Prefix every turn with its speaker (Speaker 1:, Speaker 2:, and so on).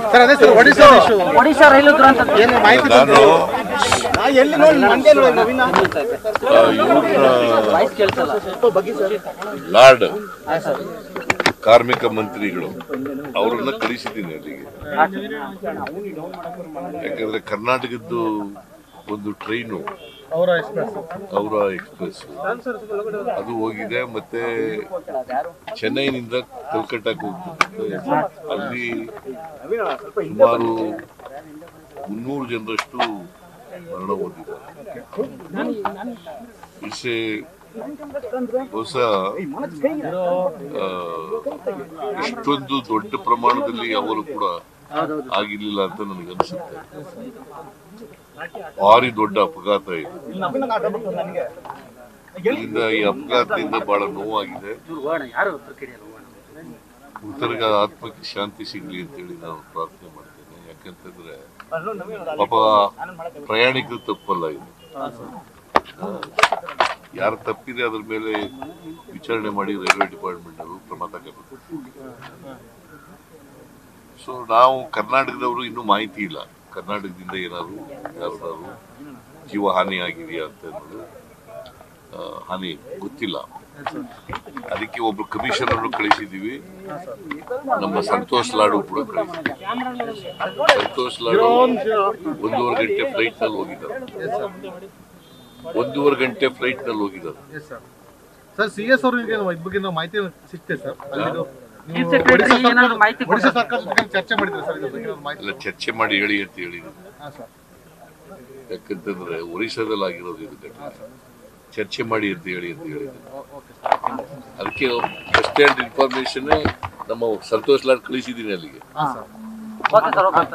Speaker 1: Sir ಅದೇ sir Odisha issue.
Speaker 2: Odisha ರೈಲು ದುರಂತ
Speaker 1: ಏನು ಮಾಹಿತಿ
Speaker 3: ನಾನು
Speaker 1: ನಾ ಎಲ್ಲಿ ನೋಡಿ ಮಂಡ್ಯ ನೋಡಿ ನವೀನ
Speaker 3: ಇವ್ರನ್ನ
Speaker 2: ವಾಯ್ಸ್ ಕೇಳಿಸಲ್ಲ
Speaker 3: ಲಾರ್ಡ್ ಕಾರ್ಮಿಕ ಮಂತ್ರಿಗಳು ಅವರನ್ನ ಕಳಿಸಿದ್ದೀನಿ ಅಲ್ಲಿಗೆ ಯಾಕಂದ್ರೆ ಕರ್ನಾಟಕದ್ದು ಒಂದು ಟ್ರೈನು
Speaker 1: ಅವರ ಎಕ್ಸ್ಪ್ರೆಸ್
Speaker 3: ಅವರ ಎಕ್ಸ್ಪ್ರೆಸ್ ಅದು ಹೋಗಿದೆ ಮತ್ತೆ ಚೆನ್ನೈನಿಂದ ಕಲ್ಕಟ್ಟಾಕ್ಕೆ ಹೋಗ್ತದೆ ಅಲ್ಲಿ ಸುಮಾರು ಮುನ್ನೂರು ಜನರಷ್ಟು ಮರಣ ಹೊಂದಿದ್ದಾರೆ ಇಸೆ ಹೊಸ ಆ, ಇಷ್ಟೊಂದು ದೊಡ್ಡ ಪ್ರಮಾಣದಲ್ಲಿ ಅವರು ಕೂಡ ಆಗಿರ್ಲಿಲ್ಲ ಅಂತ ನನಗೆ ಅನಿಸುತ್ತೆ ಭಾರಿ ದೊಡ್ಡ ಅಪಘಾತ ಇದು ಇದರಿಂದ ಈ ಅಪಘಾತದಿಂದ ಬಹಳ ನೋವಾಗಿದೆ
Speaker 2: ಯಾರು
Speaker 3: ಮೃತರಿಗೆ ಆತ್ಮಕ್ಕೆ ಶಾಂತಿ ಸಿಗ್ಲಿ ಅಂತೇಳಿ ನಾನು ಪ್ರಾರ್ಥನೆ ಮಾಡ್ತೇನೆ ಯಾಕಂತಂದ್ರೆ ಪಾಪ ಪ್ರಯಾಣಿಕರು ತಪ್ಪಲ್ಲ ಇದು ಯಾರು ತಪ್ಪಿದೆ ಅದ್ರ ಮೇಲೆ ವಿಚಾರಣೆ ಮಾಡಿ ರೈಲ್ವೆ ಡಿಪಾರ್ಟ್ಮೆಂಟ್ ಅವರು ಕ್ರಮ ತಗೋಬೇಕು ಸೊ ನಾವು ಕರ್ನಾಟಕದವರು ಇನ್ನೂ ಮಾಹಿತಿ ಇಲ್ಲ ಕರ್ನಾಟಕದಿಂದ ಏನಾದ್ರು ಯಾರಾದ್ರು ಜೀವ ಹಾನಿ ಆಗಿದೆಯಾ ಅಂತ ಅನ್ನೋದು ಆ, ಹಾನಿ ಗೊತ್ತಿಲ್ಲ ಅದಕ್ಕೆ ಒಬ್ರು ಕಮಿಷನರ್ ಕಳಿಸಿದೀವಿ ನಮ್ಮ ಸಂತೋಷ್ ಲಾಡು ಕೂಡ ಕಳಿಸಿದ್ದೀವಿ ಸಂತೋಷ್ ಲಾಡು ಒಂದೂವರೆ ಗಂಟೆ ಫ್ಲೈಟ್ ನಲ್ಲಿ ಹೋಗಿದ್ದಾರೆ ಒಂದೂವರೆ ಗಂಟೆ ಫ್ಲೈಟ್ ನಲ್ಲಿ ಹೋಗಿದ್ದಾರೆ
Speaker 1: yes sir sir C S ಅವ್ರಿಗೆ ಇದ್ರ ಬಗ್ಗೆ ನಾವು ಮಾಹಿತಿ ಸಿಗ್ತದೆ ಸರ್ ಅಲ್ಲಿದು ನೀವು
Speaker 2: Chief Secretary
Speaker 1: ಒಡಿಶಾ
Speaker 2: ಏನಾದ್ರು
Speaker 1: ಸರ್ಕಾರ-
Speaker 2: ಮಾಹಿತಿ
Speaker 1: ಒಡಿಶಾ ಸರ್ಕಾರದ ಬಗ್ಗೆ ಚರ್ಚೆ ಮಾಡಿದ್ರೆ ಸರ್ ಇದ್ರ ಬಗ್ಗೆ ಏನಾದ್ರು ಮಾಹಿತಿ
Speaker 3: ಎಲ್ಲ ಚರ್ಚೆ ಮಾಡಿ ಹೇಳಿ ಅಂತ ಹೇಳಿದ್ರು
Speaker 1: ಹಾಂ ಸರ್
Speaker 3: ಯಾಕಂತಂದ್ರೆ ಒರಿಸ್ಸಾದಲ್ಲಿ ಆಗಿರೋದು ಇದು ಘಟನೆ ಚರ್ಚೆ ಮಾಡಿ ಅಂತ ಹೇಳಿ ಅಂತ ಹೇಳಿದ್ರು
Speaker 1: ಓಕೆ
Speaker 3: ಅದಕ್ಕೆ ಫಸ್ಟ್ ಹ್ಯಾಂಡ್ ಇನ್ಫಾರ್ಮೇಶನ್ ನಮ್ಮ ಸಂತೋಷ್ ಲಾಡ್ ಕಳಿಸಿದ್ದೀನಿ ಅಲ್ಲಿಗೆ
Speaker 1: ಹಾಂ ಸರ್
Speaker 2: ಓಕೆ ಸರ್ ಓಕೆ